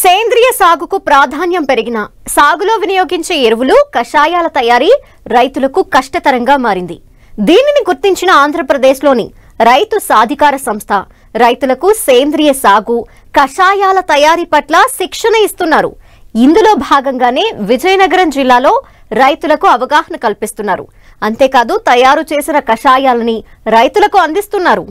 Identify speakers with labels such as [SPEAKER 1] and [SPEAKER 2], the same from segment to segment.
[SPEAKER 1] సేంద్రియ సాగుకు ప్రాధాన్యం పెరిగిన సాగులో వినియోగించే ఎరువులు కషాయాల తయారీ రైతులకు కష్టతరంగా మారింది దీనిని గుర్తించిన ఆంధ్రప్రదేశ్లోని రైతు సాధికార సంస్థ రైతులకు సేంద్రియ సాగు కషాయాల తయారీ పట్ల శిక్షణ ఇస్తున్నారు ఇందులో భాగంగానే విజయనగరం జిల్లాలో రైతులకు అవగాహన కల్పిస్తున్నారు అంతేకాదు తయారు చేసిన కషాయాలని రైతులకు అందిస్తున్నారు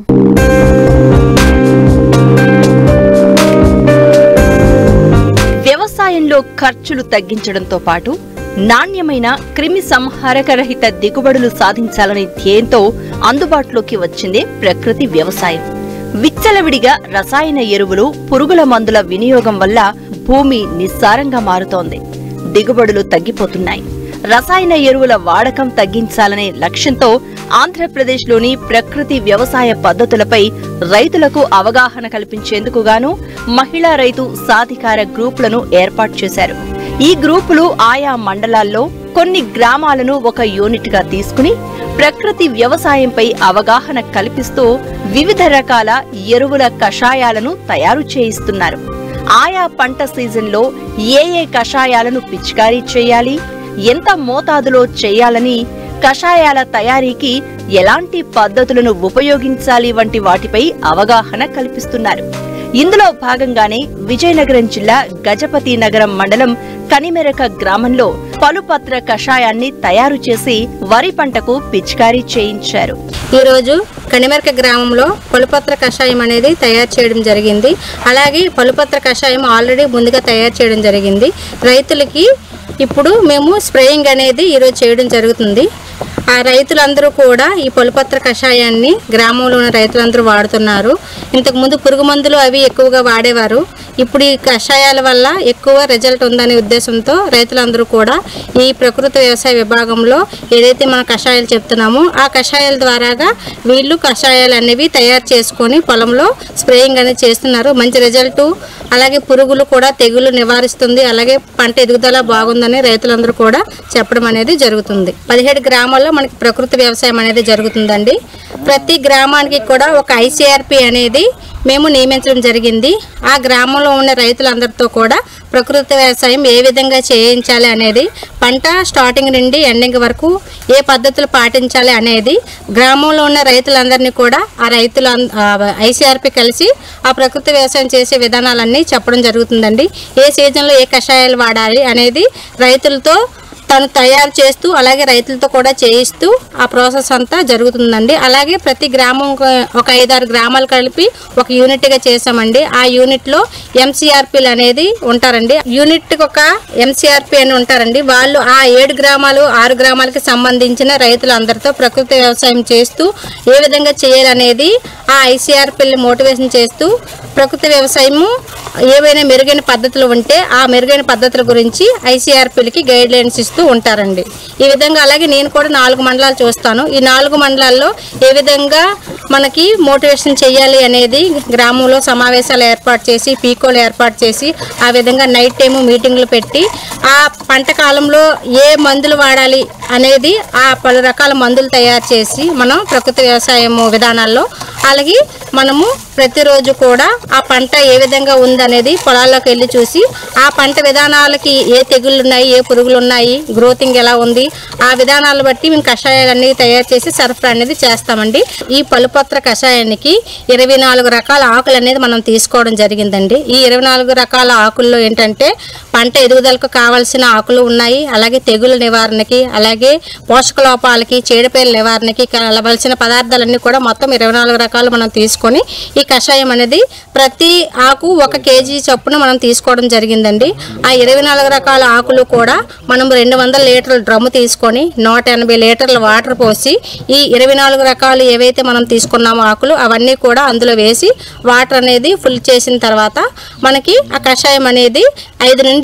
[SPEAKER 2] వ్యవసాయంలో ఖర్చులు తగ్గించడంతో పాటు నాణ్యమైన క్రిమి సంహారక రహిత దిగుబడులు సాధించాలనే ధ్యేయంతో అందుబాటులోకి వచ్చిందే ప్రకృతి వ్యవసాయం విచ్చలవిడిగా రసాయన ఎరువులు పురుగుల మందుల వినియోగం వల్ల భూమి నిస్సారంగా మారుతోంది దిగుబడులు తగ్గిపోతున్నాయి రసాయన ఎరువుల వాడకం తగ్గించాలనే లక్ష్యంతో ఆంధ్రప్రదేశ్లోని ప్రకృతి వ్యవసాయ పద్ధతులపై రైతులకు అవగాహన కల్పించేందుకు గాను మహిళా రైతు సాధికార గ్రూపులను ఏర్పాటు చేశారు ఈ గ్రూపులు ఆయా మండలాల్లో కొన్ని గ్రామాలను ఒక యూనిట్ గా తీసుకుని ప్రకృతి వ్యవసాయంపై అవగాహన కల్పిస్తూ వివిధ రకాల ఎరువుల కషాయాలను తయారు చేయిస్తున్నారు ఆయా పంట సీజన్లో ఏ ఏ కషాయాలను పిచికారీ చేయాలి ఎంత మోతాదులో చేయాలని కషాయాల తయారీకి ఎలాంటి పద్ధతులను ఉపయోగించాలి వంటి వాటిపై అవగాహన కల్పిస్తున్నారు ఇందులో భాగంగానే విజయనగరం జిల్లా గజపతి నగరం మండలం కనిమెరక గ్రామంలో పలుపత్ర కషాయాన్ని తయారు చేసి వరి పంటకు పిచికారీ చేయించారు
[SPEAKER 3] ఈరోజు కనిమెరక గ్రామంలో పలుపత్ర కషాయం అనేది తయారు చేయడం జరిగింది అలాగే పలుపత్ర కషాయం ఆల్రెడీ ముందుగా తయారు చేయడం జరిగింది రైతులకి ఇప్పుడు మేము స్ప్రేయింగ్ అనేది ఈరోజు చేయడం జరుగుతుంది ఆ రైతులందరూ కూడా ఈ పలుపత్ర కషాయాన్ని గ్రామంలో ఉన్న రైతులందరూ వాడుతున్నారు ఇంతకుముందు పురుగు మందులు అవి ఎక్కువగా వాడేవారు ఇప్పుడు ఈ కషాయాల వల్ల ఎక్కువ రిజల్ట్ ఉందనే ఉద్దేశంతో రైతులందరూ కూడా ఈ ప్రకృతి వ్యవసాయ విభాగంలో ఏదైతే మన కషాయాలు చెప్తున్నామో ఆ కషాయాల ద్వారాగా వీళ్ళు కషాయాలు అనేవి తయారు చేసుకొని పొలంలో స్ప్రేయింగ్ అనేది చేస్తున్నారు మంచి రిజల్ట్ అలాగే పురుగులు కూడా తెగులు నివారిస్తుంది అలాగే పంట ఎదుగుదల బాగుందని రైతులందరూ కూడా చెప్పడం అనేది జరుగుతుంది పదిహేడు గ్రామాల్లో మనకి ప్రకృతి వ్యవసాయం అనేది జరుగుతుందండి ప్రతి గ్రామానికి కూడా ఒక ఐసీఆర్పి అనేది మేము నియమించడం జరిగింది ఆ గ్రామంలో ఉన్న రైతులందరితో కూడా ప్రకృతి వ్యవసాయం ఏ విధంగా చేయించాలి అనేది పంట స్టార్టింగ్ నుండి ఎండింగ్ వరకు ఏ పద్ధతులు పాటించాలి అనేది గ్రామంలో ఉన్న రైతులందరినీ కూడా ఆ రైతుల ఐసీఆర్పి కలిసి ఆ ప్రకృతి వ్యవసాయం చేసే విధానాలన్నీ చెప్పడం జరుగుతుందండి ఏ సీజన్లో ఏ కషాయాలు వాడాలి అనేది రైతులతో తను తయారు చేస్తూ అలాగే రైతులతో కూడా చేయిస్తూ ఆ ప్రాసెస్ అంతా జరుగుతుందండి అలాగే ప్రతి గ్రామం ఒక ఐదారు గ్రామాలు కలిపి ఒక యూనిట్గా చేసామండి ఆ యూనిట్లో ఎంసీఆర్పీలు అనేది ఉంటారండి యూనిట్కి ఒక ఎంసీఆర్పీ అని ఉంటారండి వాళ్ళు ఆ ఏడు గ్రామాలు ఆరు గ్రామాలకి సంబంధించిన రైతులందరితో ప్రకృతి వ్యవసాయం చేస్తూ ఏ విధంగా చేయాలనేది ఆ ఐసీఆర్పీని మోటివేషన్ చేస్తూ ప్రకృతి వ్యవసాయము ఏవైనా మెరుగైన పద్ధతులు ఉంటే ఆ మెరుగైన పద్ధతుల గురించి ఐసీఆర్పీలకి గైడ్ లైన్స్ ఇస్తూ ఉంటారండి ఈ విధంగా అలాగే నేను కూడా నాలుగు మండలాలు చూస్తాను ఈ నాలుగు మండలాల్లో ఏ విధంగా మనకి మోటివేషన్ చేయాలి అనేది గ్రామంలో సమావేశాలు ఏర్పాటు చేసి పీకోలు ఏర్పాటు చేసి ఆ విధంగా నైట్ టైము మీటింగ్లు పెట్టి ఆ పంట కాలంలో ఏ మందులు వాడాలి అనేది ఆ పలు రకాల మందులు తయారు చేసి మనం ప్రకృతి వ్యవసాయం విధానాల్లో అలాగే మనము ప్రతిరోజు కూడా ఆ పంట ఏ విధంగా ఉందనేది పొలాల్లోకి వెళ్ళి చూసి ఆ పంట విధానాలకి ఏ తెగుళ్ళు ఉన్నాయి ఏ పురుగులు ఉన్నాయి గ్రోతింగ్ ఎలా ఉంది ఆ విధానాలు బట్టి మేము కషాయాలు అనేవి తయారు చేసి సరఫరా అనేది చేస్తామండి ఈ పలుపత్ర కషాయానికి ఇరవై నాలుగు రకాల ఆకులు అనేది మనం తీసుకోవడం జరిగిందండి ఈ ఇరవై నాలుగు రకాల ఆకుల్లో ఏంటంటే పంట ఎదుగుదలకు కావాల్సిన ఆకులు ఉన్నాయి అలాగే తెగుల నివారణకి అలాగే పోషక లోపాలకి చీడపేల నివారణకి కలవలసిన పదార్థాలన్నీ కూడా మొత్తం ఇరవై నాలుగు రకాలు మనం తీసుకొని ఈ కషాయం అనేది ప్రతి ఆకు ఒక కేజీ చొప్పున మనం తీసుకోవడం జరిగిందండి ఆ ఇరవై నాలుగు రకాల ఆకులు కూడా మనం రెండు వందల లీటర్ల డ్రమ్ము తీసుకొని నూట ఎనభై లీటర్ల వాటర్ పోసి ఈ ఇరవై నాలుగు రకాలు ఏవైతే మనం తీసుకున్నామో ఆకులు అవన్నీ కూడా అందులో వేసి వాటర్ అనేది ఫుల్ చేసిన తర్వాత మనకి ఆ కషాయం అనేది ఐదు నుండి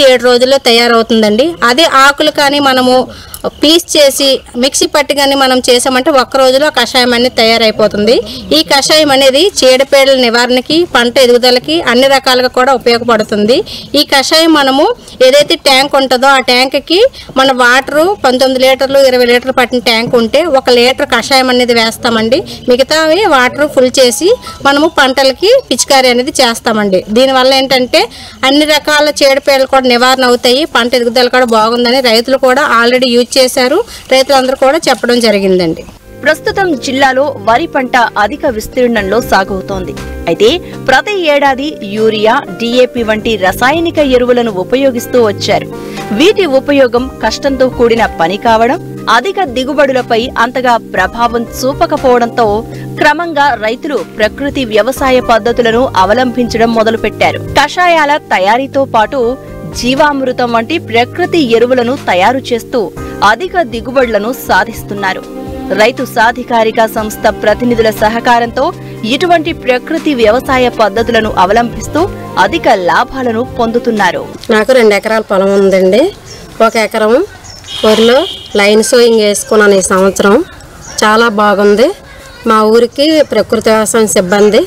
[SPEAKER 3] ఏడు రోజుల్లో తయారవుతుందండి అదే ఆకులు కానీ మనము పీస్ చేసి మిక్సీ పట్టి కానీ మనం చేసామంటే ఒక్క రోజులో కషాయం అనేది తయారైపోతుంది ఈ కషాయం అనేది చీడపీడల నివారణకి పంట ఎదుగుదలకి అన్ని రకాలుగా కూడా ఉపయోగపడుతుంది ఈ కషాయం మనము ఏదైతే ట్యాంక్ ఉంటుందో ఆ ట్యాంక్కి మన వాటరు పంతొమ్మిది లీటర్లు ఇరవై లీటర్లు పట్టిన ట్యాంక్ ఉంటే ఒక లీటర్ కషాయం అనేది వేస్తామండి మిగతావి వాటర్ ఫుల్ చేసి మనము పంటలకి పిచికారీ అనేది చేస్తామండి దీనివల్ల ఏంటంటే అన్ని రకాల చీడపీడలు కూడా నివారణ అవుతాయి పంట ఎదుగుదల కూడా బాగుందని రైతులు కూడా ఆల్రెడీ యూజ్ చేశారు రైతులందరూ కూడా చెప్పడం జరిగిందండి
[SPEAKER 2] ప్రస్తుతం జిల్లాలో వరి పంట అధిక విస్తీర్ణంలో సాగవుతోంది అయితే ప్రతి ఏడాది యూరియా డిఏపి వంటి రసాయనిక ఎరువులను ఉపయోగిస్తూ వచ్చారు వీటి ఉపయోగం కష్టంతో కూడిన పని కావడం అధిక దిగుబడులపై అంతగా ప్రభావం చూపకపోవడంతో క్రమంగా రైతులు ప్రకృతి వ్యవసాయ పద్ధతులను అవలంబించడం మొదలుపెట్టారు కషాయాల తయారీతో పాటు జీవామృతం వంటి ప్రకృతి ఎరువులను తయారు చేస్తూ అధిక దిగుబడులను సాధిస్తున్నారు రైతు సాధికారిక సంస్థ ప్రతినిధుల సహకారంతో ఇటువంటి ప్రకృతి వ్యవసాయ పద్ధతులను అవలంబిస్తూ అధిక లాభాలను పొందుతున్నారు
[SPEAKER 3] నాకు రెండు ఎకరాల పొలం ఉందండి ఒక ఎకరం వరిలో లైన్ సోయింగ్ వేసుకున్నాను ఈ సంవత్సరం చాలా బాగుంది మా ఊరికి ప్రకృతి వ్యవసాయం సిబ్బంది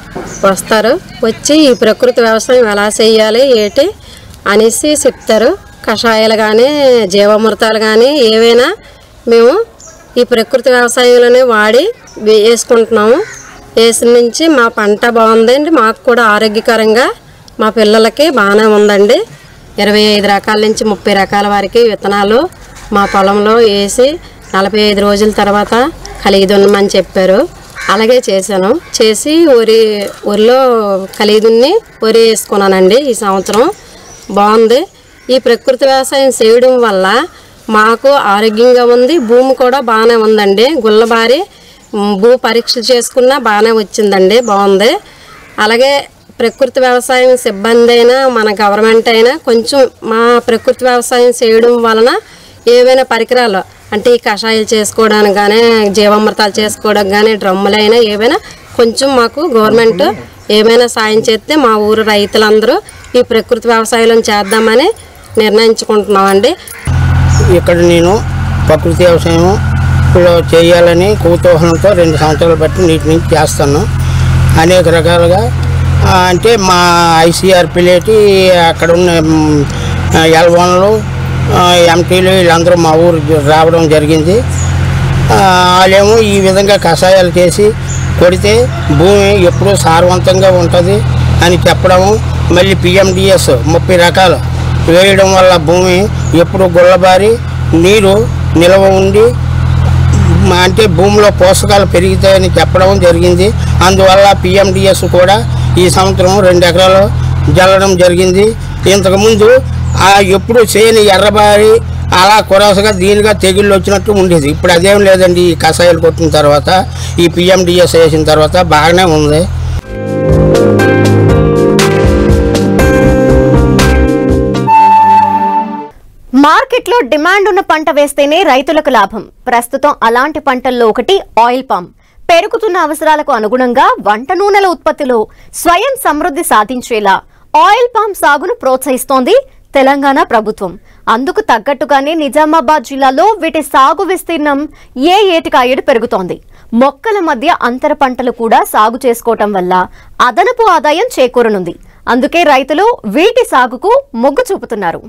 [SPEAKER 3] వస్తారు వచ్చి ఈ ప్రకృతి వ్యవసాయం ఎలా చేయాలి ఏంటి అనేసి చెప్తారు కషాయాలు కానీ జీవామృతాలు కానీ ఏవైనా మేము ఈ ప్రకృతి వ్యవసాయంలోనే వాడి వే- వేసుకుంటున్నాము వేసిన నుంచి మా పంట బాగుందండి మాకు కూడా ఆరోగ్యకరంగా మా పిల్లలకి బాగానే ఉందండి ఇరవై ఐదు రకాల నుంచి ముప్పై రకాల వరకు విత్తనాలు మా పొలంలో వేసి నలభై ఐదు రోజుల తర్వాత కలిగి దున్నమని చెప్పారు అలాగే చేశాను చేసి వరి వరిలో కలిగి దున్ని వరి వేసుకున్నానండి ఈ సంవత్సరం బాగుంది ఈ ప్రకృతి వ్యవసాయం చేయడం వల్ల మాకు ఆరోగ్యంగా ఉంది భూమి కూడా బాగానే ఉందండి గుల్లబారి మ్, భూ పరీక్షలు చేసుకున్నా బాగానే వచ్చిందండి బాగుంది అలాగే ప్రకృతి వ్యవసాయం సిబ్బంది అయినా మన గవర్నమెంట్ అయినా కొంచెం మా ప్రకృతి వ్యవసాయం చేయడం వలన ఏవైనా పరికరాలు అంటే ఈ కషాయాలు చేసుకోవడానికి కానీ జీవామృతాలు చేసుకోవడానికి కానీ డ్రమ్ములైనా ఏవైనా కొంచెం మాకు గవర్నమెంట్ ఏమైనా సాయం చేస్తే మా ఊరు రైతులందరూ ఈ ప్రకృతి వ్యవసాయం చేద్దామని నిర్ణయించుకుంటున్నామండి
[SPEAKER 4] ఇక్కడ నేను ప్రకృతి వ్యవసాయం లో చేయాలని కుతూహలంతో రెండు సంవత్సరాలు బట్టి నీటి నుంచి చేస్తాను అనేక రకాలుగా ఆ, అంటే మా ఐసీఆర్ పిలేటి అక్కడ ఉన్న ఎల్వన్లు ఎంటీలు వీళ్ళందరూ మా ఊరు రావడం జరిగింది ఆ, వాళ్ళేమో ఈ విధంగా కషాయాలు చేసి కొడితే భూమి ఎప్పుడూ సారవంతంగా ఉంటుంది అని చెప్పడము మళ్ళీ పిఎండిఎస్ ముప్పై రకాలు వేయడం వల్ల భూమి ఎప్పుడు గుల్లబారి నీరు నిల్వ ఉండి మ- అంటే భూమిలో పోషకాలు పెరుగుతాయని చెప్పడం జరిగింది అందువల్ల పిఎండిఎస్ కూడా ఈ సంవత్సరం రెండు ఎకరాలు జల్లడం జరిగింది ఇంతకుముందు ఆ ఎప్పుడు చేయని ఎర్రబారి అలా కురసగా దీనిగా తెగుళ్ళు వచ్చినట్టు ఉండేది ఇప్పుడు అదేం లేదండి ఈ కషాయాలు కొట్టిన తర్వాత ఈ పిఎండిఎస్ వేసిన తర్వాత బాగానే ఉంది
[SPEAKER 1] మార్కెట్లో డిమాండ్ ఉన్న పంట వేస్తేనే రైతులకు లాభం ప్రస్తుతం అలాంటి పంటల్లో ఒకటి ఆయిల్ పామ్ పెరుగుతున్న అవసరాలకు అనుగుణంగా వంట నూనెల ఉత్పత్తిలో స్వయం సమృద్ధి సాధించేలా ఆయిల్ పామ్ సాగును ప్రోత్సహిస్తోంది తెలంగాణ ప్రభుత్వం అందుకు తగ్గట్టుగానే నిజామాబాద్ జిల్లాలో వీటి సాగు విస్తీర్ణం ఏ ఏటికాయడు పెరుగుతోంది మొక్కల మధ్య అంతర పంటలు కూడా సాగు చేసుకోవటం వల్ల అదనపు ఆదాయం చేకూరనుంది అందుకే రైతులు వీటి సాగుకు మొగ్గు చూపుతున్నారు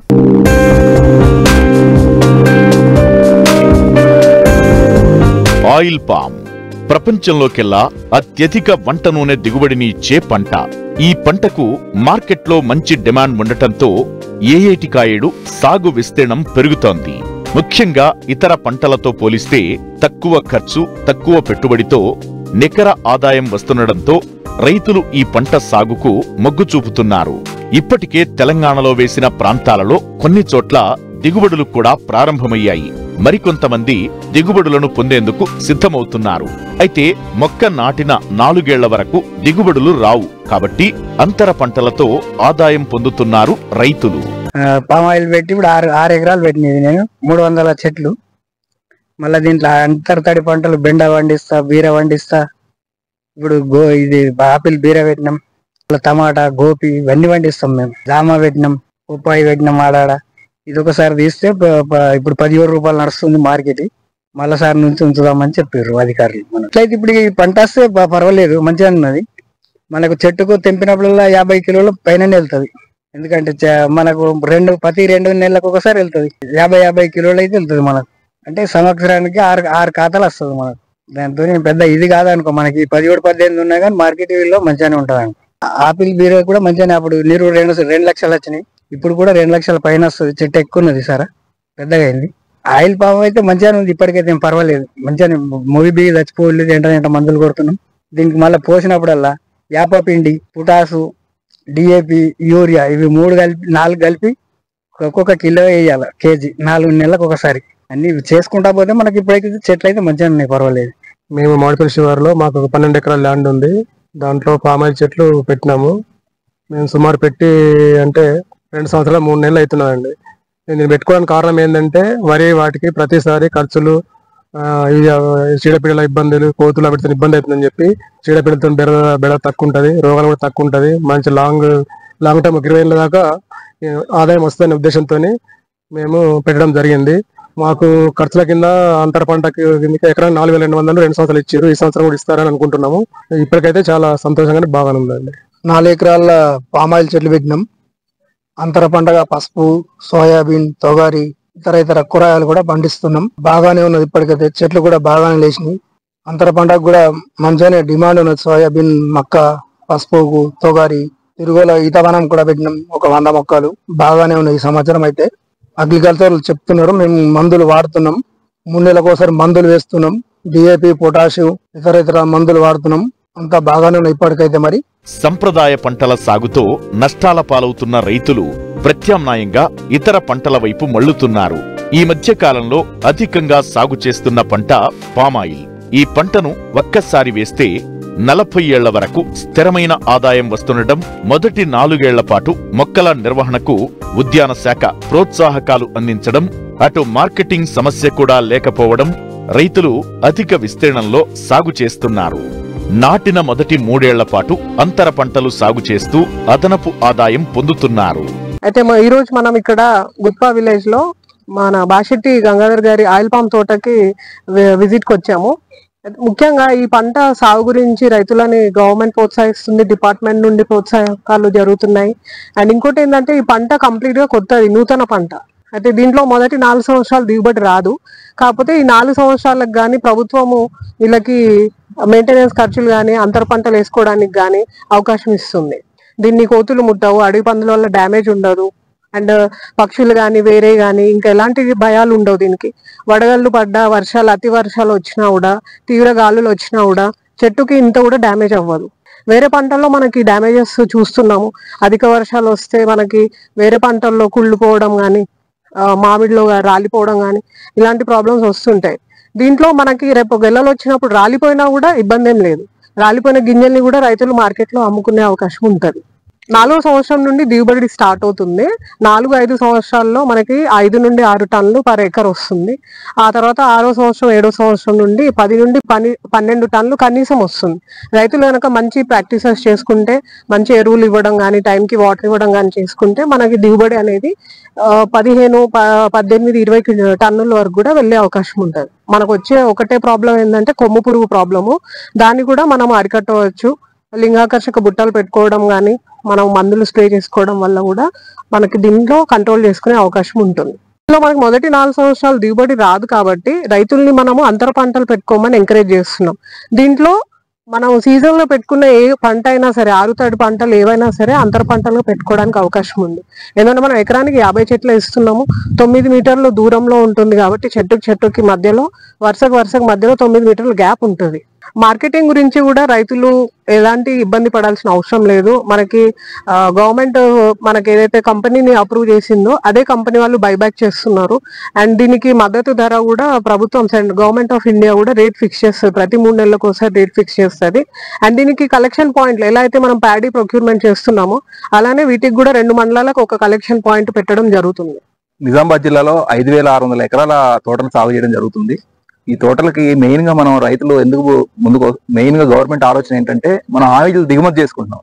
[SPEAKER 5] ఆయిల్ పామ్ ప్రపంచంలోకెల్లా అత్యధిక వంట నూనె దిగుబడిని ఇచ్చే పంట ఈ పంటకు మార్కెట్లో మంచి డిమాండ్ ఉండటంతో ఏయేటికాయడు సాగు విస్తీర్ణం పెరుగుతోంది ముఖ్యంగా ఇతర పంటలతో పోలిస్తే తక్కువ ఖర్చు తక్కువ పెట్టుబడితో నికర ఆదాయం వస్తుండటంతో రైతులు ఈ పంట సాగుకు మొగ్గు చూపుతున్నారు ఇప్పటికే తెలంగాణలో వేసిన ప్రాంతాలలో కొన్ని చోట్ల దిగుబడులు కూడా ప్రారంభమయ్యాయి మరికొంతమంది దిగుబడులను పొందేందుకు సిద్ధమవుతున్నారు అయితే మొక్క నాటిన నాలుగేళ్ల వరకు దిగుబడులు రావు కాబట్టి అంతర పంటలతో ఆదాయం పొందుతున్నారు రైతులు
[SPEAKER 6] ఆ, పామ్ ఆయిల్ పెట్టి ఇప్పుడు ఆరు ఆరు ఎకరాలు పెట్టినది నేను మూడు వందల చెట్లు మళ్ళీ దీంట్లో అంతర తడి పంటలు బెండ పండిస్తా బీర పండిస్తా ఇప్పుడు గో ఇది ఆపిల్ బీర పెట్టినాం మళ్ళీ టమాటా గోపి ఇవన్నీ పండిస్తాం మేము జామ పెట్టినాం బొప్పాయి పెట్టిన మాడాడ ఇది ఒకసారి తీస్తే ప- ప- ఇప్పుడు పదిహేడు రూపాయలు నడుస్తుంది మార్కెట్ మళ్ళా సారి నుంచి ఉంచుదామని చెప్పారు అధికారులు మనకు. అట్లయితే ఇప్పుడు ఈ పంట వస్తే ప- పర్వాలేదు మంచిగా ఉన్నది మనకు చెట్టుకు తెంపినప్పుడల్లా యాభై కిలోల పైన వెళ్తుంది ఎందుకంటే చ- మనకు రెండు ప్రతి రెండు నెలలకు ఒకసారి వెళ్తుంది యాభై యాభై కిలోలు అయితే వెళ్తుంది మనకు అంటే సంవత్సరానికి ఆరు ఆరు ఖాతాలు వస్తుంది మనకు దాంతో పెద్ద ఇది కాదనుకో మనకి పదిహేడు పద్దెనిమిది ఉన్నా కానీ మార్కెట్ లో మంచిగానే ఉంటుంది అనుకో ఆపిల్ బీర కూడా మంచిగానే అప్పుడు నీరు రెండు రెండు లక్షలు వచ్చినాయి ఇప్పుడు కూడా రెండు లక్షల పైన వస్తుంది చెట్టు ఎక్కువ ఉన్నది సార్ పెద్దగా అయింది ఆయిల్ పామ్ అయితే మంచిగానే ఉంది ఇప్పటికైతే ఏం పర్వాలేదు మంచిగానే మూవీ బీ చచ్చిపోలేదు ఎంట ఎంట మందులు కొడుతున్నాం దీనికి మళ్ళీ పోసినప్పుడల్లా యాప పిండి పొటాసు డిఏపి యూరియా ఇవి మూడు కలిపి నాలుగు కలిపి ఒక్కొక్క కిలో వేయాలి కేజీ నాలుగు నెలలకు ఒకసారి అన్ని చేసుకుంటా పోతే మనకి ఇప్పుడైతే చెట్లు అయితే మంచిగా ఉన్నాయి పర్వాలేదు
[SPEAKER 7] మేము మామిడిపల్లి శివారులో మాకు ఒక పన్నెండు ఎకరాల ల్యాండ్ ఉంది దాంట్లో పామాయిల్ చెట్లు పెట్టినాము మేము సుమారు పెట్టి అంటే రెండు సంవత్సరాలు మూడు నెలలు అవుతున్నాయండి నేను దీన్ని పెట్టుకోవడానికి కారణం ఏంటంటే వరి వాటికి ప్రతిసారి ఖర్చులు ఆ, ఈ ఆ, చీడపీడల ఇబ్బందులు కోతులు పెడితే ఇబ్బంది అవుతుందని చెప్పి చీడపీడలతో బెడ బెడ తక్కువ ఉంటుంది రోగాలు కూడా తక్కువ ఉంటుంది మంచి లాంగ్ లాంగ్ టర్మ్ ఒక ఇరవై ఏళ్ళ దాకా ఏ, ఆదాయం వస్తుందనే ఉద్దేశంతో మేము పెట్టడం జరిగింది మాకు ఖర్చుల కింద అంతర పంటకి కిందకి ఎకరానికి నాలుగు వేల రెండు వందలు రెండు సంవత్సరాలు ఇచ్చారు ఈ సంవత్సరం కూడా ఇస్తారని అనుకుంటున్నాము ఇప్పటికైతే చాలా సంతోషంగానే బాగానే ఉందండి
[SPEAKER 6] నాలుగు ఎకరాల పామాయిల్ చెట్లు పెట్టినాం అంతర పంటగా పసుపు సోయాబీన్ తొగారి ఇతర ఇతర కూరగాయలు కూడా పండిస్తున్నాం బాగానే ఉన్నది ఇప్పటికైతే చెట్లు కూడా బాగానే లేచినాయి అంతర పంటకు కూడా మంచిగానే డిమాండ్ ఉన్నది సోయాబీన్ మక్క పసుపు తొగారి తిరుగుల ఈతవనం కూడా పెట్టినాం ఒక వంద మొక్కలు బాగానే ఉన్నాయి ఈ సంవత్సరం అయితే అగ్రికల్చర్ చెప్తున్నారు మేము మందులు వాడుతున్నాం మూడు నెలలకు ఒకసారి మందులు వేస్తున్నాం డిఏపి పొటాషు ఇతర ఇతర మందులు వాడుతున్నాం అంతా బాగానే ఉన్నాయి ఇప్పటికైతే మరి
[SPEAKER 5] సంప్రదాయ పంటల సాగుతో నష్టాల పాలవుతున్న రైతులు ప్రత్యామ్నాయంగా ఇతర పంటల వైపు మళ్లుతున్నారు ఈ మధ్య కాలంలో అధికంగా సాగు చేస్తున్న పంట పామాయిల్ ఈ పంటను ఒక్కసారి వేస్తే నలభై ఏళ్ల వరకు స్థిరమైన ఆదాయం వస్తుండటం మొదటి నాలుగేళ్ల పాటు మొక్కల నిర్వహణకు ఉద్యాన శాఖ ప్రోత్సాహకాలు అందించడం అటు మార్కెటింగ్ సమస్య కూడా లేకపోవడం రైతులు అధిక విస్తీర్ణంలో సాగు చేస్తున్నారు నాటిన మొదటి మూడేళ్ల పాటు అంతర పంటలు సాగు చేస్తూ అదనపు ఆదాయం పొందుతున్నారు
[SPEAKER 8] అయితే మా- ఈ రోజు మనం ఇక్కడ గుత్పా విలేజ్ లో మన బాషెట్టి గంగాధర్ గారి ఆయిల్ పామ్ తోటకి వి- విజిట్ కి వచ్చాము అయితే ముఖ్యంగా ఈ పంట సాగు గురించి రైతులని గవర్నమెంట్ ప్రోత్సహిస్తుంది డిపార్ట్మెంట్ నుండి ప్రోత్సాహకాలు జరుగుతున్నాయి అండ్ ఇంకోటి ఏంటంటే ఈ పంట కంప్లీట్ గా కొత్తది నూతన పంట అయితే దీంట్లో మొదటి నాలుగు సంవత్సరాలు దిగుబడి రాదు కాకపోతే ఈ నాలుగు సంవత్సరాలకు కానీ ప్రభుత్వము వీళ్ళకి మెయింటెనెన్స్ ఖర్చులు కానీ అంతర పంటలు వేసుకోవడానికి కానీ అవకాశం ఇస్తుంది దీన్ని కోతులు ముట్టవు అడవి పందుల వల్ల డ్యామేజ్ ఉండదు అండ్ పక్షులు కానీ వేరే కానీ ఇంకా ఎలాంటి భయాలు ఉండవు దీనికి వడగళ్ళు పడ్డా వర్షాలు అతి వర్షాలు వచ్చినా కూడా తీవ్ర గాలులు వచ్చినా కూడా చెట్టుకి ఇంత కూడా డ్యామేజ్ అవ్వదు వేరే పంటల్లో మనకి డ్యామేజెస్ చూస్తున్నాము అధిక వర్షాలు వస్తే మనకి వేరే పంటల్లో కుళ్ళిపోవడం కానీ మామిడిలో గా- రాలిపోవడం కానీ ఇలాంటి ప్రాబ్లమ్స్ వస్తుంటాయి దీంట్లో మనకి రేపు గెల్లలు వచ్చినప్పుడు రాలిపోయినా కూడా ఇబ్బంది ఏం లేదు రాలిపోయిన గింజల్ని కూడా రైతులు మార్కెట్లో అమ్ముకునే అవకాశం ఉంటది నాలుగో సంవత్సరం నుండి దిగుబడి స్టార్ట్ అవుతుంది నాలుగు ఐదు సంవత్సరాల్లో మనకి ఐదు నుండి ఆరు టన్నులు పర్ ఎకర్ వస్తుంది ఆ తర్వాత ఆరో సంవత్సరం ఏడో సంవత్సరం నుండి పది నుండి పని పన్నెండు టన్నులు కనీసం వస్తుంది రైతులు కనుక మంచి ప్రాక్టీసెస్ చేసుకుంటే మంచి ఎరువులు ఇవ్వడం కానీ టైంకి వాటర్ ఇవ్వడం కానీ చేసుకుంటే మనకి దిగుబడి అనేది ఆ, పదిహేను ప- పద్దెనిమిది ఇరవై కిలో- టన్నుల వరకు కూడా వెళ్ళే అవకాశం ఉంటుంది మనకు వచ్చే ఒకటే ప్రాబ్లం ఏంటంటే కొమ్ము పురుగు ప్రాబ్లము దాన్ని కూడా మనం అరికట్టవచ్చు లింగాకర్షక బుట్టలు పెట్టుకోవడం కానీ మనం మందులు స్ప్రే చేసుకోవడం వల్ల కూడా మనకి దీంట్లో కంట్రోల్ చేసుకునే అవకాశం ఉంటుంది ఇందులో మనకి మొదటి నాలుగు సంవత్సరాలు దిగుబడి రాదు కాబట్టి రైతుల్ని మనము అంతర పంటలు పెట్టుకోమని ఎంకరేజ్ చేస్తున్నాం దీంట్లో మనం సీజన్ లో పెట్టుకున్న ఏ పంట అయినా సరే ఆరుతడి పంటలు ఏవైనా సరే అంతర పంటలు పెట్టుకోవడానికి అవకాశం ఉంది ఎందుకంటే మనం ఎకరానికి యాభై చెట్లు ఇస్తున్నాము తొమ్మిది మీటర్ల దూరంలో ఉంటుంది కాబట్టి చెట్టుకి చెట్టుకి మధ్యలో వరుసకు వరుసకు మధ్యలో తొమ్మిది మీటర్ల గ్యాప్ ఉంటుంది మార్కెటింగ్ గురించి కూడా రైతులు ఎలాంటి ఇబ్బంది పడాల్సిన అవసరం లేదు మనకి గవర్నమెంట్ మనకి ఏదైతే కంపెనీని అప్రూవ్ చేసిందో అదే కంపెనీ వాళ్ళు బైబ్యాక్ చేస్తున్నారు అండ్ దీనికి మద్దతు ధర కూడా ప్రభుత్వం గవర్నమెంట్ ఆఫ్ ఇండియా కూడా రేట్ ఫిక్స్ చేస్తుంది ప్రతి మూడు నెలలకు ఒకసారి రేట్ ఫిక్స్ చేస్తుంది అండ్ దీనికి కలెక్షన్ పాయింట్లు ఎలా అయితే మనం ప్యాడీ ప్రొక్యూర్మెంట్ చేస్తున్నామో అలానే వీటికి కూడా రెండు మండలాలకు ఒక కలెక్షన్ పాయింట్ పెట్టడం జరుగుతుంది
[SPEAKER 9] నిజామాబాద్ జిల్లాలో ఐదు వేల ఆరు వందల ఎకరాల తోటను సాగు చేయడం జరుగుతుంది ఈ తోటలకి మెయిన్ గా మనం రైతులు ఎందుకు ముందుకు మెయిన్ గా గవర్నమెంట్ ఆలోచన ఏంటంటే మనం ఆయిల్ దిగుమతి చేసుకుంటున్నాం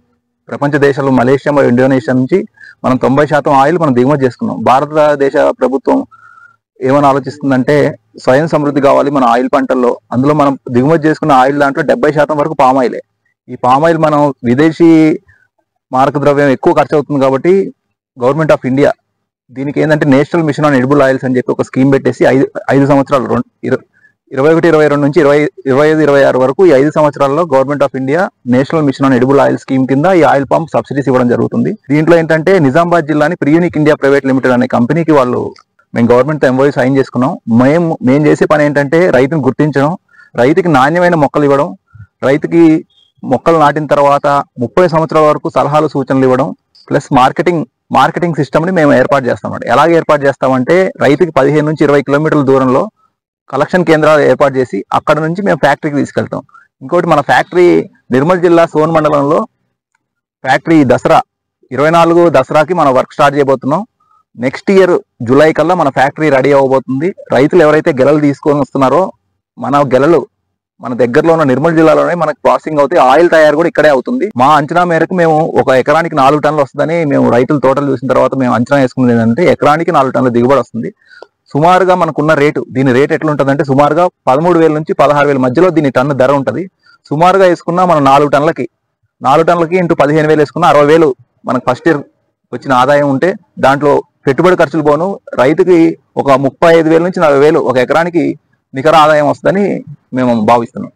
[SPEAKER 9] ప్రపంచ దేశాలు మలేషియా మరియు ఇండోనేషియా నుంచి మనం తొంభై శాతం ఆయిల్ మనం దిగుమతి చేసుకున్నాం భారతదేశ ప్రభుత్వం ఏమని ఆలోచిస్తుందంటే స్వయం సమృద్ధి కావాలి మన ఆయిల్ పంటల్లో అందులో మనం దిగుమతి చేసుకున్న ఆయిల్ దాంట్లో డెబ్బై శాతం వరకు పామ్ ఆయిలే ఈ పామ్ ఆయిల్ మనం విదేశీ మారక ద్రవ్యం ఎక్కువ ఖర్చు అవుతుంది కాబట్టి గవర్నమెంట్ ఆఫ్ ఇండియా దీనికి ఏంటంటే national mission on edible oils అని చెప్పి ఒక స్కీమ్ పెట్టేసి ఐదు ఐదు సంవత్సరాలు రెండు ఇర- ఇరవై ఒకటి ఇరవై రెండు నుంచి ఇరవై ఇరవై ఐదు ఇరవై ఆరు వరకు ఈ ఐదు సంవత్సరాల్లో government of India national mission on edible oil scheme కింద ఈ ఆయిల్ పంప్ సబ్సిడీస్ ఇవ్వడం జరుగుతుంది దీంట్లో ఏంటంటే నిజామాబాద్ జిల్లాని ప్రియూనిక్ ఇండియా ప్రైవేట్ లిమిటెడ్ అనే కంపెనీకి వాళ్ళు మేము గవర్నమెంట్ తో ఎంఓయూ సైన్ చేసుకున్నాం మేము మేము చేసే పని ఏంటంటే రైతుని గుర్తించడం రైతుకి నాణ్యమైన మొక్కలు ఇవ్వడం రైతుకి మొక్కలు నాటిన తర్వాత ముప్పై సంవత్సరాల వరకు సలహాలు సూచనలు ఇవ్వడం ప్లస్ మార్కెటింగ్ మార్కెటింగ్ సిస్టమ్ ని మేము ఏర్పాటు చేస్తామండి ఎలాగ ఏర్పాటు చేస్తామంటే రైతుకి పదిహేను నుంచి ఇరవై కిలోమీటర్ల దూరంలో కలెక్షన్ కేంద్రాలు ఏర్పాటు చేసి అక్కడ నుంచి మేము ఫ్యాక్టరీకి తీసుకెళ్తాం ఇంకోటి మన ఫ్యాక్టరీ నిర్మల్ జిల్లా సోన్ మండలంలో ఫ్యాక్టరీ దసరా ఇరవై నాలుగు దసరాకి మనం వర్క్ స్టార్ట్ చేయబోతున్నాం నెక్స్ట్ ఇయర్ జూలై కల్లా మన ఫ్యాక్టరీ రెడీ అవ్వబోతుంది రైతులు ఎవరైతే గెలలు తీసుకొని వస్తున్నారో మన గెలలు మన దగ్గరలో ఉన్న నిర్మల్ జిల్లాలోనే మనకు ప్రాసెసింగ్ అవుతాయి ఆయిల్ తయారు కూడా ఇక్కడే అవుతుంది మా అంచనా మేరకు మేము ఒక ఎకరానికి నాలుగు టన్నులు వస్తుందని మేము రైతుల తోటలు చూసిన తర్వాత మేము అంచనా వేసుకున్నది ఏంటంటే ఎకరానికి నాలుగు టన్నుల దిగుబడి వస్తుంది సుమారుగా మనకున్న రేటు దీని రేట్ ఎట్లా ఉంటుందంటే సుమారుగా పదమూడు వేల నుంచి పదహారు వేల మధ్యలో దీని టన్ను ధర ఉంటుంది సుమారుగా వేసుకున్న మనం నాలుగు టన్నులకి నాలుగు టన్నులకి ఇంటూ పదిహేను వేలు వేసుకున్న అరవై వేలు మనకు ఫస్ట్ ఇయర్ వచ్చిన ఆదాయం ఉంటే దాంట్లో పెట్టుబడి ఖర్చులు పోను రైతుకి ఒక ముప్పై ఐదు వేల నుంచి నలభై వేలు ఒక ఎకరానికి నికర ఆదాయం వస్తుందని మేము భావిస్తున్నాం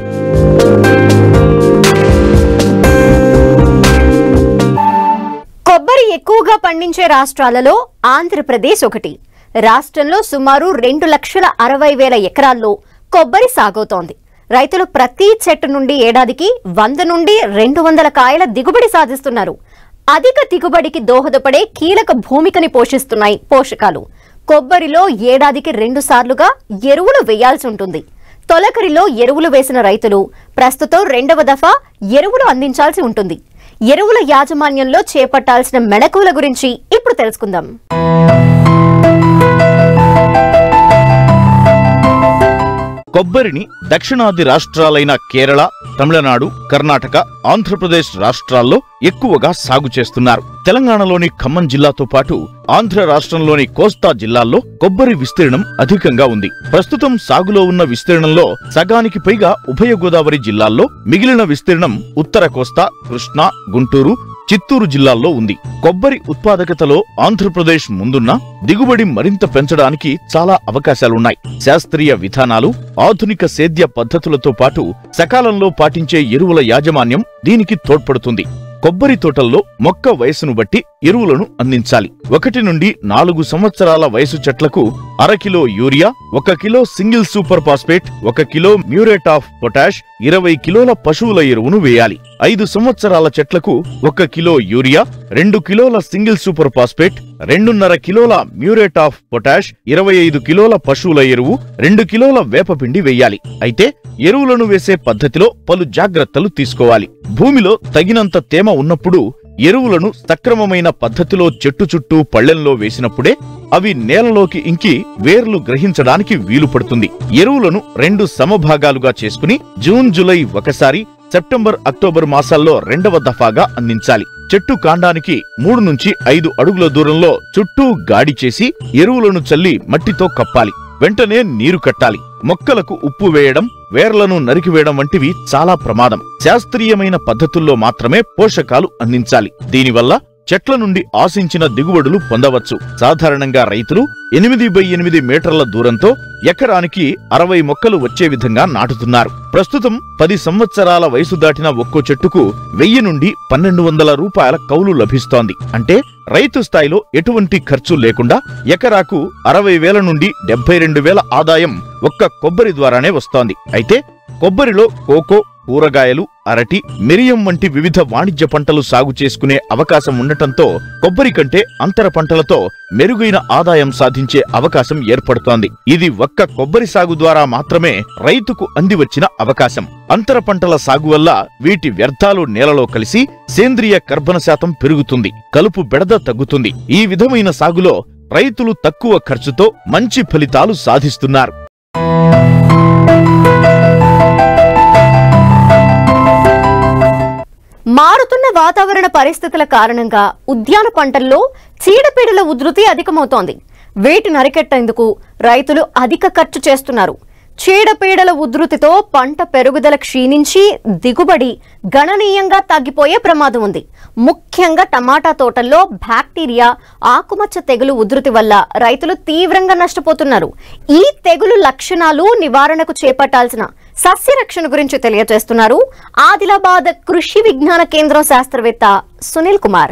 [SPEAKER 1] కొబ్బరి ఎక్కువగా పండించే రాష్ట్రాలలో ఆంధ్రప్రదేశ్ ఒకటి రాష్ట్రంలో సుమారు రెండు లక్షల అరవై వేల ఎకరాల్లో కొబ్బరి సాగవుతోంది రైతులు ప్రతి చెట్టు నుండి ఏడాదికి వంద నుండి రెండు వందల కాయల దిగుబడి సాధిస్తున్నారు అధిక దిగుబడికి దోహదపడే కీలక భూమికని పోషిస్తున్నాయి పోషకాలు కొబ్బరిలో ఏడాదికి రెండు సార్లుగా ఎరువులు వేయాల్సి ఉంటుంది తొలకరిలో ఎరువులు వేసిన రైతులు ప్రస్తుతం రెండవ దఫా ఎరువులు అందించాల్సి ఉంటుంది ఎరువుల యాజమాన్యంలో చేపట్టాల్సిన మెళకువల గురించి ఇప్పుడు తెలుసుకుందాం
[SPEAKER 5] కొబ్బరిని దక్షిణాది రాష్ట్రాలైన కేరళ తమిళనాడు కర్ణాటక ఆంధ్రప్రదేశ్ రాష్ట్రాల్లో ఎక్కువగా సాగు చేస్తున్నారు తెలంగాణలోని ఖమ్మం జిల్లాతో పాటు ఆంధ్ర రాష్ట్రంలోని కోస్తా జిల్లాల్లో కొబ్బరి విస్తీర్ణం అధికంగా ఉంది ప్రస్తుతం సాగులో ఉన్న విస్తీర్ణంలో సగానికి పైగా ఉభయ గోదావరి జిల్లాల్లో మిగిలిన విస్తీర్ణం ఉత్తర కోస్తా కృష్ణా గుంటూరు చిత్తూరు జిల్లాల్లో ఉంది కొబ్బరి ఉత్పాదకతలో ఆంధ్రప్రదేశ్ ముందున్న దిగుబడి మరింత పెంచడానికి చాలా అవకాశాలున్నాయి శాస్త్రీయ విధానాలు ఆధునిక సేద్య పద్ధతులతో పాటు సకాలంలో పాటించే ఎరువుల యాజమాన్యం దీనికి తోడ్పడుతుంది కొబ్బరి తోటల్లో మొక్క వయసును బట్టి ఎరువులను అందించాలి ఒకటి నుండి నాలుగు సంవత్సరాల వయసు చెట్లకు అరకిలో యూరియా ఒక కిలో సింగిల్ సూపర్ ఫాస్ఫేట్ ఒక కిలో మ్యూరేట్ ఆఫ్ పొటాష్ ఇరవై కిలోల పశువుల ఎరువును వేయాలి ఐదు సంవత్సరాల చెట్లకు ఒక కిలో యూరియా రెండు కిలోల సింగిల్ సూపర్ ఫాస్ఫేట్ రెండున్నర కిలోల మ్యూరేట్ ఆఫ్ పొటాష్ ఇరవై ఐదు కిలోల పశువుల ఎరువు రెండు కిలోల వేపపిండి వేయాలి అయితే ఎరువులను వేసే పద్ధతిలో పలు జాగ్రత్తలు తీసుకోవాలి భూమిలో తగినంత తేమ ఉన్నప్పుడు ఎరువులను సక్రమమైన పద్ధతిలో చెట్టు చుట్టూ పళ్ళెంలో వేసినప్పుడే అవి నేలలోకి ఇంకి వేర్లు గ్రహించడానికి వీలు పడుతుంది ఎరువులను రెండు సమభాగాలుగా చేసుకుని జూన్ జూలై ఒకసారి సెప్టెంబర్ అక్టోబర్ మాసాల్లో రెండవ దఫాగా అందించాలి చెట్టు కాండానికి మూడు నుంచి ఐదు అడుగుల దూరంలో చుట్టూ గాడి చేసి ఎరువులను చల్లి మట్టితో కప్పాలి వెంటనే నీరు కట్టాలి మొక్కలకు ఉప్పు వేయడం వేర్లను నరికివేయడం వంటివి చాలా ప్రమాదం శాస్త్రీయమైన పద్ధతుల్లో మాత్రమే పోషకాలు అందించాలి దీనివల్ల చెట్ల నుండి ఆశించిన దిగుబడులు పొందవచ్చు సాధారణంగా రైతులు ఎనిమిది బై ఎనిమిది మీటర్ల దూరంతో ఎకరానికి అరవై మొక్కలు వచ్చే విధంగా నాటుతున్నారు ప్రస్తుతం పది సంవత్సరాల వయసు దాటిన ఒక్కో చెట్టుకు వెయ్యి నుండి పన్నెండు వందల రూపాయల కౌలు లభిస్తోంది అంటే రైతు స్థాయిలో ఎటువంటి ఖర్చు లేకుండా ఎకరాకు అరవై వేల నుండి డెబ్బై రెండు వేల ఆదాయం ఒక్క కొబ్బరి ద్వారానే వస్తోంది అయితే కొబ్బరిలో కోకో కూరగాయలు అరటి మిరియం వంటి వివిధ వాణిజ్య పంటలు సాగు చేసుకునే అవకాశం ఉండటంతో కొబ్బరి కంటే అంతర పంటలతో మెరుగైన ఆదాయం సాధించే అవకాశం ఏర్పడుతోంది ఇది ఒక్క కొబ్బరి సాగు ద్వారా మాత్రమే రైతుకు అందివచ్చిన అవకాశం అంతర పంటల సాగు వల్ల వీటి వ్యర్థాలు నేలలో కలిసి సేంద్రియ కర్బన శాతం పెరుగుతుంది కలుపు బెడద తగ్గుతుంది ఈ విధమైన సాగులో రైతులు తక్కువ ఖర్చుతో మంచి ఫలితాలు సాధిస్తున్నారు
[SPEAKER 1] మారుతున్న వాతావరణ పరిస్థితుల కారణంగా ఉద్యాన పంటల్లో చీడపీడల ఉధృతి అధికమవుతోంది వీటిని అరికట్టేందుకు రైతులు అధిక ఖర్చు చేస్తున్నారు చీడపీడల ఉధృతితో పంట పెరుగుదల క్షీణించి దిగుబడి గణనీయంగా తగ్గిపోయే ప్రమాదం ఉంది ముఖ్యంగా టమాటా తోటల్లో బ్యాక్టీరియా ఆకుమచ్చ తెగులు ఉధృతి వల్ల రైతులు తీవ్రంగా నష్టపోతున్నారు ఈ తెగులు లక్షణాలు నివారణకు చేపట్టాల్సిన సస్య రక్షణ గురించి తెలియజేస్తున్నారు ఆదిలాబాద్ కృషి విజ్ఞాన కేంద్రం శాస్త్రవేత్త సునీల్ కుమార్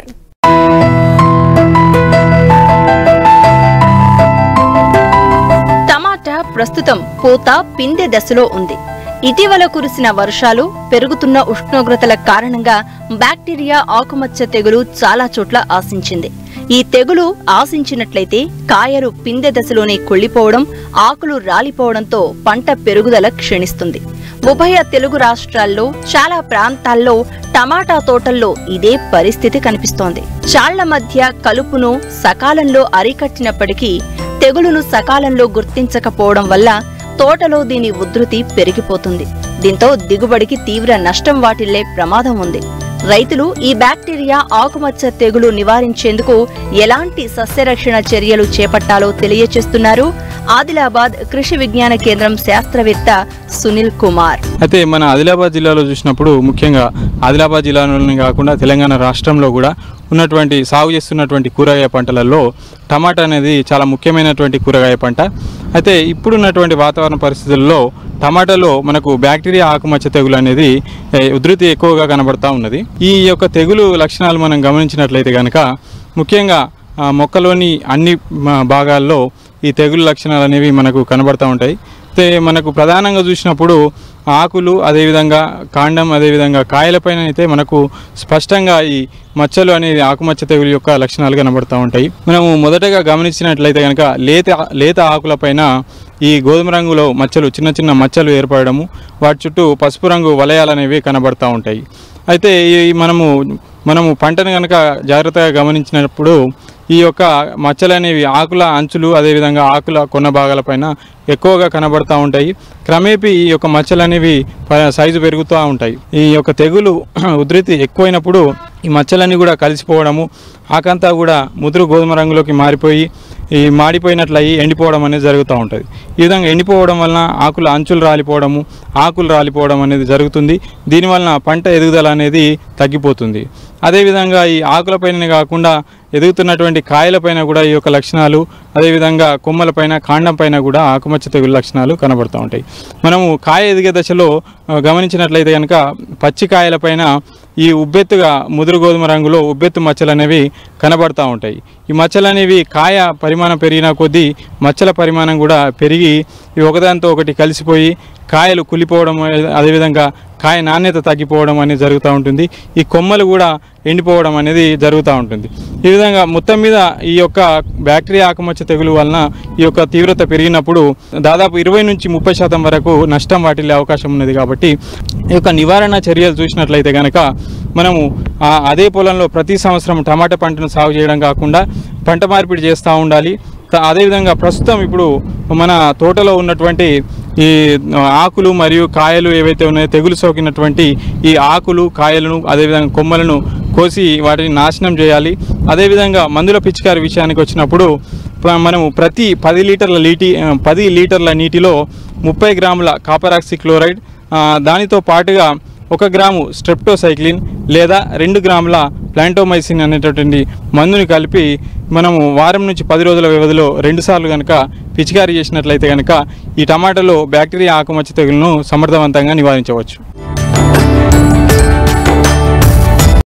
[SPEAKER 2] టమాటా ప్రస్తుతం పూత పిందె దశలో ఉంది ఇటీవల కురిసిన వర్షాలు పెరుగుతున్న ఉష్ణోగ్రతల కారణంగా బ్యాక్టీరియా ఆకుమచ్చ తెగులు చాలా చోట్ల ఆశించింది ఈ తెగులు ఆశించినట్లయితే కాయలు పిందె దశలోనే కుళ్ళిపోవడం ఆకులు రాలిపోవడంతో పంట పెరుగుదల క్షీణిస్తుంది ఉభయ తెలుగు రాష్ట్రాల్లో చాలా ప్రాంతాల్లో టమాటా తోటల్లో ఇదే పరిస్థితి కనిపిస్తోంది చాళ్ల మధ్య కలుపును సకాలంలో అరికట్టినప్పటికీ తెగులును సకాలంలో గుర్తించకపోవడం వల్ల తోటలో దీని ఉధృతి పెరిగిపోతుంది దీంతో దిగుబడికి తీవ్ర నష్టం వాటిల్లే ప్రమాదం ఉంది రైతులు ఈ బ్యాక్టీరియా ఆకుమచ్చ తెగులు నివారించేందుకు ఎలాంటి సస్యరక్షణ చర్యలు చేపట్టాలో తెలియచేస్తున్నారు ఆదిలాబాద్ కృషి విజ్ఞాన కేంద్రం శాస్త్రవేత్త సునీల్ కుమార్
[SPEAKER 10] అయితే మన ఆదిలాబాద్ జిల్లాలో చూసినప్పుడు ముఖ్యంగా ఆదిలాబాద్ జిల్లాలోనే కాకుండా తెలంగాణ రాష్ట్రంలో కూడా ఉన్నటువంటి సాగు చేస్తున్నటువంటి కూరగాయ పంటలలో టమాటా అనేది చాలా ముఖ్యమైనటువంటి కూరగాయ పంట అయితే ఇప్పుడున్నటువంటి వాతావరణ పరిస్థితుల్లో టమాటాలో మనకు బ్యాక్టీరియా ఆకుమచ్చ తెగులు అనేది ఏ, ఉధృతి ఎక్కువగా కనబడతా ఉన్నది ఈ యొక్క తెగులు లక్షణాలు మనం గమనించినట్లయితే కనుక ముఖ్యంగా ఆ, మొక్కలోని అన్ని మ, భాగాల్లో ఈ తెగులు లక్షణాలు అనేవి మనకు కనబడతా ఉంటాయి అయితే మనకు ప్రధానంగా చూసినప్పుడు ఆకులు అదేవిధంగా కాండం అదేవిధంగా కాయలపైన అయితే మనకు స్పష్టంగా ఈ మచ్చలు అనేది ఆకుమచ్చ తెగులు యొక్క లక్షణాలు కనబడుతూ ఉంటాయి మనము మొదటగా గమనించినట్లయితే కనుక లేత లేత ఆకులపైన ఈ గోధుమ రంగులో మచ్చలు చిన్న చిన్న మచ్చలు ఏర్పడము వాటి చుట్టూ పసుపు రంగు వలయాలు అనేవి కనబడుతూ ఉంటాయి అయితే ఈ మనము మనము పంటను కనుక జాగ్రత్తగా గమనించినప్పుడు ఈ యొక్క మచ్చలు అనేవి ఆకుల అంచులు అదేవిధంగా ఆకుల కొన్న భాగాలపైన ఎక్కువగా కనబడుతూ ఉంటాయి క్రమేపీ ఈ యొక్క మచ్చలు అనేవి ప- సైజు పెరుగుతూ ఉంటాయి ఈ యొక్క తెగులు ఉధృతి ఎక్కువైనప్పుడు ఈ మచ్చలన్నీ కూడా కలిసిపోవడము ఆకంతా కూడా ముదురు గోధుమ రంగులోకి మారిపోయి ఈ మాడిపోయినట్లు అయ్యి ఎండిపోవడం అనేది జరుగుతూ ఉంటుంది ఈ విధంగా ఎండిపోవడం వలన ఆకుల అంచులు రాలిపోవడము ఆకులు రాలిపోవడం అనేది జరుగుతుంది దీనివలన పంట ఎదుగుదల అనేది తగ్గిపోతుంది అదేవిధంగా ఈ ఆకులపైన కాకుండా ఎదుగుతున్నటువంటి కాయలపైన కూడా ఈ యొక్క లక్షణాలు అదేవిధంగా కొమ్మలపైన కాండం పైన కూడా ఆకుమచ్చ తెగులు లక్షణాలు కనబడుతూ ఉంటాయి మనము కాయ ఎదిగే దశలో ఆ, గమనించినట్లయితే కనుక పచ్చి కాయలపైన ఈ ఉబ్బెత్తుగా ముదురు గోధుమ రంగులో ఉబ్బెత్తు మచ్చలు అనేవి కనబడుతూ ఉంటాయి ఈ మచ్చలు అనేవి కాయ పరిమాణం పెరిగిన కొద్దీ మచ్చల పరిమాణం కూడా పెరిగి ఇవి ఒకదానితో ఒకటి కలిసిపోయి కాయలు కులిపోవడం అదేవిధంగా కాయ నాణ్యత తగ్గిపోవడం అనేది జరుగుతూ ఉంటుంది ఈ కొమ్మలు కూడా ఎండిపోవడం అనేది జరుగుతూ ఉంటుంది ఈ విధంగా మొత్తం మీద ఈ యొక్క బ్యాక్టీరియా ఆకుమచ్చ తెగులు వలన ఈ యొక్క తీవ్రత పెరిగినప్పుడు దాదాపు ఇరవై నుంచి ముప్పై శాతం వరకు నష్టం వాటిల్లే అవకాశం ఉన్నది కాబట్టి ఈ యొక్క నివారణ చర్యలు చూసినట్లయితే కనుక మనము ఆ అదే పొలంలో ప్రతి సంవత్సరం టమాటా పంటను సాగు చేయడం కాకుండా పంట మార్పిడి చేస్తూ ఉండాలి త- అదేవిధంగా ప్రస్తుతం ఇప్పుడు మన తోటలో ఉన్నటువంటి ఈ ఆకులు మరియు కాయలు ఏవైతే ఉన్నాయో తెగులు సోకినటువంటి ఈ ఆకులు కాయలను అదేవిధంగా కొమ్మలను కోసి వాటిని నాశనం చేయాలి అదేవిధంగా మందుల పిచికారి విషయానికి వచ్చినప్పుడు ప- మనము ప్రతి పది లీటర్ల నీటి ఆ, పది లీటర్ల నీటిలో ముప్పై గ్రాముల కాపరాక్సి క్లోరైడ్ ఆ, దానితో పాటుగా ఒక గ్రాము స్ట్రెప్టోసైక్లిన్ లేదా రెండు గ్రాముల ప్లాంటోమైసిన్ అనేటటువంటి మందుని కలిపి మనము వారం నుంచి పది రోజుల వ్యవధిలో రెండుసార్లు కనుక పిచికారీ చేసినట్లయితే కనుక ఈ టమాటాలో బ్యాక్టీరియా ఆకుమచ్చ తెగులను సమర్థవంతంగా నివారించవచ్చు